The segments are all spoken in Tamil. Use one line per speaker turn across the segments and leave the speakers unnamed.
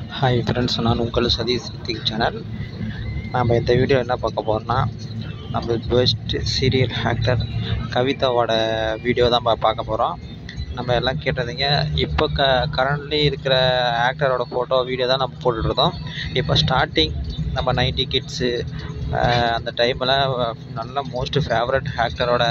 ஹாய் ஃப்ரெண்ட்ஸ் நான் உங்கள் சதீஷ் ரித்திக் சேனல் நம்ம இந்த வீடியோ என்ன பார்க்க போகிறோம்னா நம்ம பெஸ்ட் சீரியல் ஆக்டர் கவிதாவோட வீடியோ தான் பா பார்க்க போகிறோம் நம்ம எல்லாம் கேட்டதுங்க இப்போ க கரண்ட்லி இருக்கிற ஆக்டரோட ஃபோட்டோ வீடியோ தான் நம்ம போட்டுட்ருந்தோம் இப்போ ஸ்டார்டிங் நம்ம நைன்டி கிட்ஸு அந்த டைமில் நல்ல மோஸ்ட் ஃபேவரட் ஆக்டரோட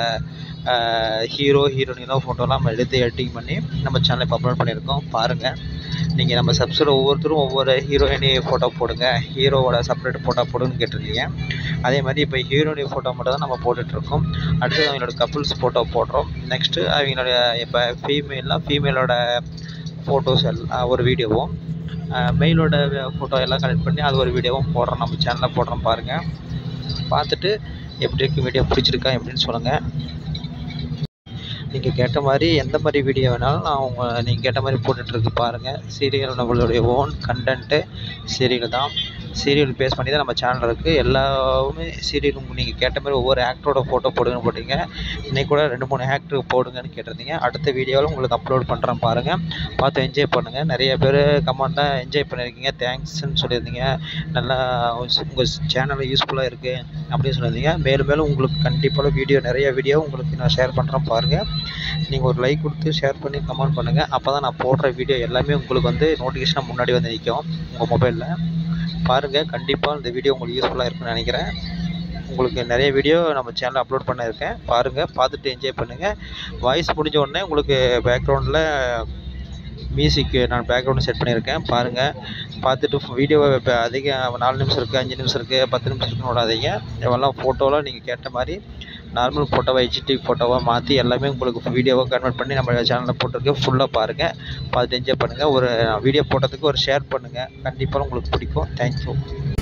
ஹீரோ ஹீரோயினோ ஃபோட்டோலாம் நம்ம எடுத்து எடிட்டிங் பண்ணி நம்ம சேனலில் இப்போ அப்லோட் பண்ணியிருக்கோம் பாருங்கள் நீங்கள் நம்ம சப்ஸ்கிரைப் ஒவ்வொருத்தரும் ஒவ்வொரு ஹீரோயினி ஃபோட்டோ போடுங்க ஹீரோவோட செப்பரேட் ஃபோட்டோ போடுன்னு கேட்டிருந்தீங்க அதே மாதிரி இப்போ ஹீரோயினி ஃபோட்டோ மட்டும் தான் நம்ம போட்டுட்ருக்கோம் அடுத்தது அவங்களோட கப்புள்ஸ் ஃபோட்டோ போடுறோம் நெக்ஸ்ட்டு அவங்களோட இப்போ ஃபீமேல்லாம் ஃபீமேலோட ஃபோட்டோஸ் எல்லாம் ஒரு வீடியோவும் மெயிலோட ஃபோட்டோ எல்லாம் கலெக்ட் பண்ணி அது ஒரு வீடியோவும் போடுறோம் நம்ம சேனலில் போடுறோம் பாருங்கள் பார்த்துட்டு எப்படி இருக்கு வீடியோ பிடிச்சிருக்கா எப்படின்னு சொல்லுங்கள் நீங்கள் கேட்ட மாதிரி எந்த மாதிரி வீடியோ வேணாலும் நான் உங்கள் நீங்கள் கேட்ட மாதிரி போட்டுட்ருக்கு பாருங்கள் சீரியல் நம்மளுடைய ஓன் கண்டென்ட்டு சீரியல் தான் சீரியல் பேஸ் பண்ணி தான் நம்ம சேனல் இருக்குது எல்லாமே சீரியல் நீங்கள் கேட்ட மாதிரி ஒவ்வொரு ஆக்டரோட ஃபோட்டோ போடுங்கன்னு போட்டிங்க இன்றைக்கி கூட ரெண்டு மூணு ஆக்டர் போடுங்கன்னு கேட்டிருந்தீங்க அடுத்த வீடியோவில் உங்களுக்கு அப்லோட் பண்ணுறேன் பாருங்கள் பார்த்து என்ஜாய் பண்ணுங்கள் நிறைய பேர் கமெண்ட்டில் என்ஜாய் பண்ணியிருக்கீங்க தேங்க்ஸ்ன்னு சொல்லியிருந்தீங்க நல்லா உங்கள் சேனலில் யூஸ்ஃபுல்லாக இருக்குது அப்படின்னு சொல்லியிருந்தீங்க மேலும் மேலும் உங்களுக்கு கண்டிப்பாக வீடியோ நிறைய வீடியோ உங்களுக்கு நான் ஷேர் பண்ணுறேன் பாருங்கள் நீங்கள் ஒரு லைக் கொடுத்து ஷேர் பண்ணி கமெண்ட் பண்ணுங்கள் அப்போ தான் நான் போடுற வீடியோ எல்லாமே உங்களுக்கு வந்து நோட்டிஃபிகேஷன் முன்னாடி வந்து நிற்கும் உங்கள் மொபைலில் பாருங்கள் கண்டிப்பாக இந்த வீடியோ உங்களுக்கு யூஸ்ஃபுல்லாக இருக்குன்னு நினைக்கிறேன் உங்களுக்கு நிறைய வீடியோ நம்ம சேனலில் அப்லோட் பண்ணியிருக்கேன் பாருங்கள் பார்த்துட்டு என்ஜாய் பண்ணுங்கள் வாய்ஸ் முடிஞ்ச உடனே உங்களுக்கு பேக்ரவுண்டில் மியூசிக்கு நான் பேக்ரவுண்டு செட் பண்ணியிருக்கேன் பாருங்கள் பார்த்துட்டு வீடியோவை இப்போ அதிக நாலு நிமிஷம் இருக்குது அஞ்சு நிமிஷம் இருக்குது பத்து நிமிஷம் இருக்குன்னு விடாதீங்க இதெல்லாம் ஃபோட்டோலாம் நீங்கள் கேட்ட மாதிரி நார்மல் ஃபோட்டோவை ஹெச்டி ஃபோட்டோவாக மாற்றி எல்லாமே உங்களுக்கு வீடியோவாக கன்வெர்ட் பண்ணி நம்ம சேனலில் போட்டிருக்கேன் ஃபுல்லாக பாருங்கள் பார்த்து என்ஜாய் பண்ணுங்கள் ஒரு வீடியோ போட்டதுக்கு ஒரு ஷேர் பண்ணுங்கள் கண்டிப்பாக உங்களுக்கு பிடிக்கும் தேங்க்யூ